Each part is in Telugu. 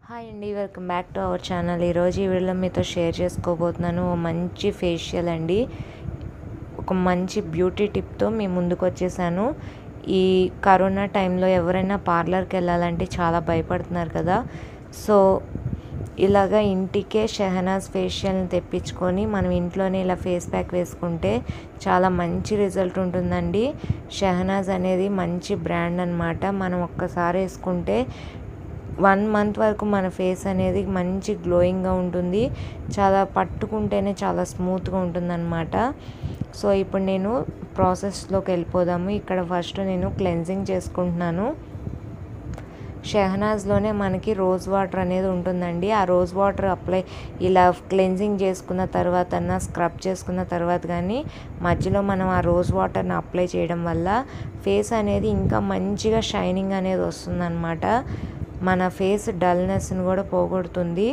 హాయ్ అండి welcome back to our channel ఈరోజు ఈ వీడియోలో మీతో షేర్ చేసుకోబోతున్నాను ఓ మంచి ఫేషియల్ అండి ఒక మంచి బ్యూటీ టిప్తో మీ ముందుకు వచ్చేసాను ఈ కరోనా టైంలో ఎవరైనా పార్లర్కి వెళ్ళాలంటే చాలా భయపడుతున్నారు కదా సో ఇలాగా ఇంటికే షెహనాజ్ ఫేషియల్ని తెప్పించుకొని మనం ఇంట్లోనే ఇలా ఫేస్ ప్యాక్ వేసుకుంటే చాలా మంచి రిజల్ట్ ఉంటుందండి షెహనాజ్ అనేది మంచి బ్రాండ్ అనమాట మనం ఒక్కసారి వేసుకుంటే వన్ మంత్ వరకు మన ఫేస్ అనేది మంచి గ్లోయింగ్గా ఉంటుంది చాలా పట్టుకుంటేనే చాలా స్మూత్గా ఉంటుందన్నమాట సో ఇప్పుడు నేను ప్రాసెస్లోకి వెళ్ళిపోదాము ఇక్కడ ఫస్ట్ నేను క్లెన్జింగ్ చేసుకుంటున్నాను షెహనాజ్లోనే మనకి రోజ్ వాటర్ అనేది ఉంటుందండి ఆ రోజ్ వాటర్ అప్లై ఇలా క్లెన్జింగ్ చేసుకున్న తర్వాత అన్న స్క్రబ్ చేసుకున్న తర్వాత కానీ మధ్యలో మనం ఆ రోజ్ వాటర్ని అప్లై చేయడం వల్ల ఫేస్ అనేది ఇంకా మంచిగా షైనింగ్ అనేది వస్తుందన్నమాట మన ఫేస్ డల్నెస్ని కూడా పోగొడుతుంది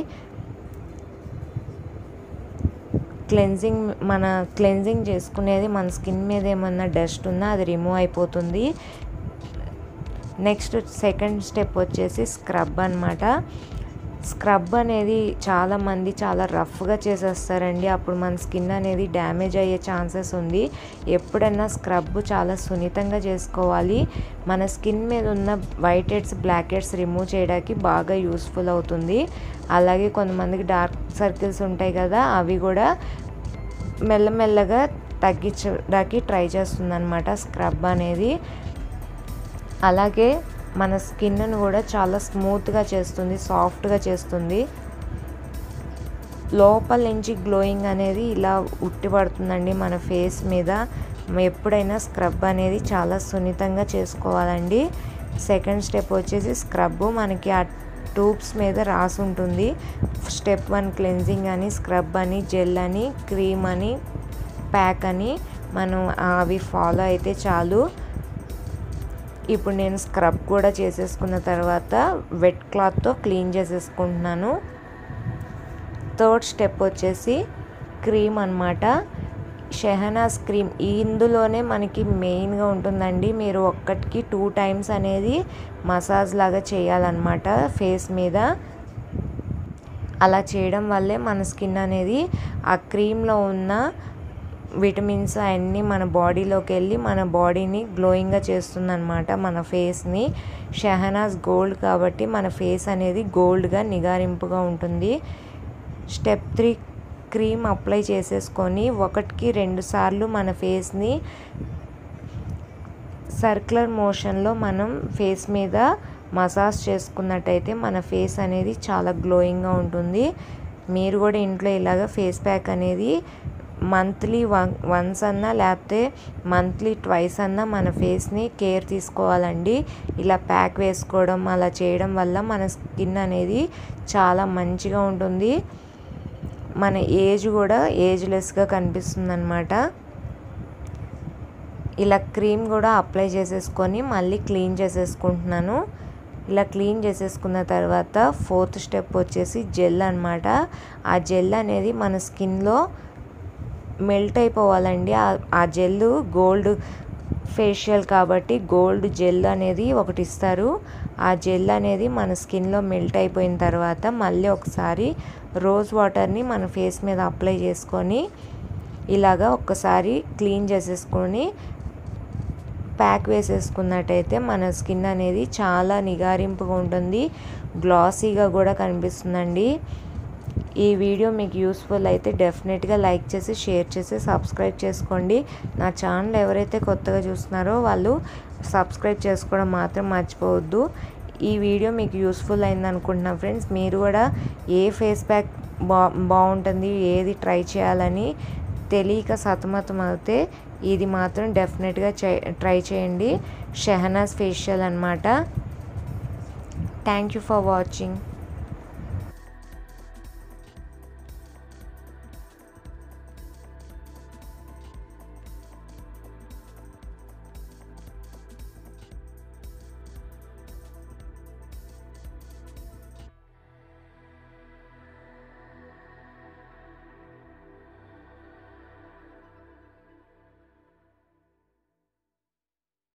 క్లెన్జింగ్ మన క్లెన్జింగ్ చేసుకునేది మన స్కిన్ మీద ఏమన్నా డస్ట్ ఉన్నా అది రిమూవ్ అయిపోతుంది నెక్స్ట్ సెకండ్ స్టెప్ వచ్చేసి స్క్రబ్ అనమాట స్క్రబ్ అనేది చాలామంది చాలా రఫ్గా చేసేస్తారండి అప్పుడు మన స్కిన్ అనేది డ్యామేజ్ అయ్యే ఛాన్సెస్ ఉంది ఎప్పుడైనా స్క్రబ్ చాలా సున్నితంగా చేసుకోవాలి మన స్కిన్ మీద ఉన్న whiteheads blackheads remove చేయడానికి బాగా యూస్ఫుల్ అవుతుంది అలాగే కొంతమందికి డార్క్ సర్కిల్స్ ఉంటాయి కదా అవి కూడా మెల్లమెల్లగా తగ్గించడానికి ట్రై చేస్తుంది అనమాట స్క్రబ్ అనేది అలాగే మన స్కిన్ను కూడా చాలా స్మూత్గా చేస్తుంది సాఫ్ట్గా చేస్తుంది లోపల నుంచి గ్లోయింగ్ అనేది ఇలా ఉట్టిపడుతుందండి మన ఫేస్ మీద ఎప్పుడైనా స్క్రబ్ అనేది చాలా సున్నితంగా చేసుకోవాలండి సెకండ్ స్టెప్ వచ్చేసి స్క్రబ్ మనకి ఆ ట్యూబ్స్ మీద రాసి ఉంటుంది స్టెప్ వన్ క్లెన్జింగ్ అని స్క్రబ్ అని జెల్ అని క్రీమ్ అని ప్యాక్ అని మనం అవి ఫాలో అయితే చాలు ఇప్పుడు నేను స్క్రబ్ కూడా చేసేసుకున్న తర్వాత వెట్ క్లాత్తో క్లీన్ చేసేసుకుంటున్నాను థర్డ్ స్టెప్ వచ్చేసి క్రీమ్ అనమాట షెహనాస్ క్రీమ్ ఇందులోనే మనకి మెయిన్గా ఉంటుందండి మీరు ఒక్కటికి టూ టైమ్స్ అనేది మసాజ్ లాగా చేయాలన్నమాట ఫేస్ మీద అలా చేయడం వల్లే మన స్కిన్ అనేది ఆ క్రీమ్లో ఉన్న విటమిన్స్ అవన్నీ మన బాడీలోకి వెళ్ళి మన బాడీని గ్లోయింగ్గా చేస్తుందన్నమాట మన ఫేస్ని షెహనాజ్ గోల్డ్ కాబట్టి మన ఫేస్ అనేది గోల్డ్గా నిగారింపుగా ఉంటుంది స్టెప్ త్రీ క్రీమ్ అప్లై చేసేసుకొని ఒకటికి రెండు సార్లు మన ఫేస్ని సర్క్యులర్ మోషన్లో మనం ఫేస్ మీద మసాజ్ చేసుకున్నట్టయితే మన ఫేస్ అనేది చాలా గ్లోయింగ్గా ఉంటుంది మీరు కూడా ఇంట్లో ఇలాగ ఫేస్ ప్యాక్ అనేది మంత్లీ వన్ వన్స్ అన్నా లేకపోతే మంత్లీ ట్వైస్ అన్నా మన ఫేస్ని కేర్ తీసుకోవాలండి ఇలా ప్యాక్ వేసుకోవడం అలా చేయడం వల్ల మన స్కిన్ అనేది చాలా మంచిగా ఉంటుంది మన ఏజ్ కూడా ఏజ్లెస్గా కనిపిస్తుంది అనమాట ఇలా క్రీమ్ కూడా అప్లై చేసేసుకొని మళ్ళీ క్లీన్ చేసేసుకుంటున్నాను ఇలా క్లీన్ చేసేసుకున్న తర్వాత ఫోర్త్ స్టెప్ వచ్చేసి జెల్ అనమాట ఆ జెల్ అనేది మన స్కిన్లో మెల్ట్ అయిపోవాలండి ఆ జెల్ గోల్డ్ ఫేషియల్ కాబట్టి గోల్డ్ జెల్ అనేది ఒకటి ఇస్తారు ఆ జెల్ అనేది మన స్కిన్లో మెల్ట్ అయిపోయిన తర్వాత మళ్ళీ ఒకసారి రోజ్ వాటర్ని మన ఫేస్ మీద అప్లై చేసుకొని ఇలాగా ఒక్కసారి క్లీన్ చేసేసుకొని ప్యాక్ వేసేసుకున్నట్టయితే మన స్కిన్ అనేది చాలా నిగారింపుగా ఉంటుంది గ్లాసీగా కూడా కనిపిస్తుందండి ఈ వీడియో మీకు యూస్ఫుల్ అయితే డెఫినెట్గా లైక్ చేసి షేర్ చేసి సబ్స్క్రైబ్ చేసుకోండి నా ఛానల్ ఎవరైతే కొత్తగా చూస్తున్నారో వాళ్ళు సబ్స్క్రైబ్ చేసుకోవడం మాత్రం మర్చిపోవద్దు ఈ వీడియో మీకు యూస్ఫుల్ అయింది అనుకుంటున్నా ఫ్రెండ్స్ మీరు కూడా ఏ ఫేస్ ప్యాక్ బా బాగుంటుంది ఏది ట్రై చేయాలని తెలియక సతమతం అవుతే ఇది మాత్రం డెఫినెట్గా ట్రై చేయండి షెహనాజ్ ఫేషియల్ అనమాట థ్యాంక్ యూ ఫర్ వాచింగ్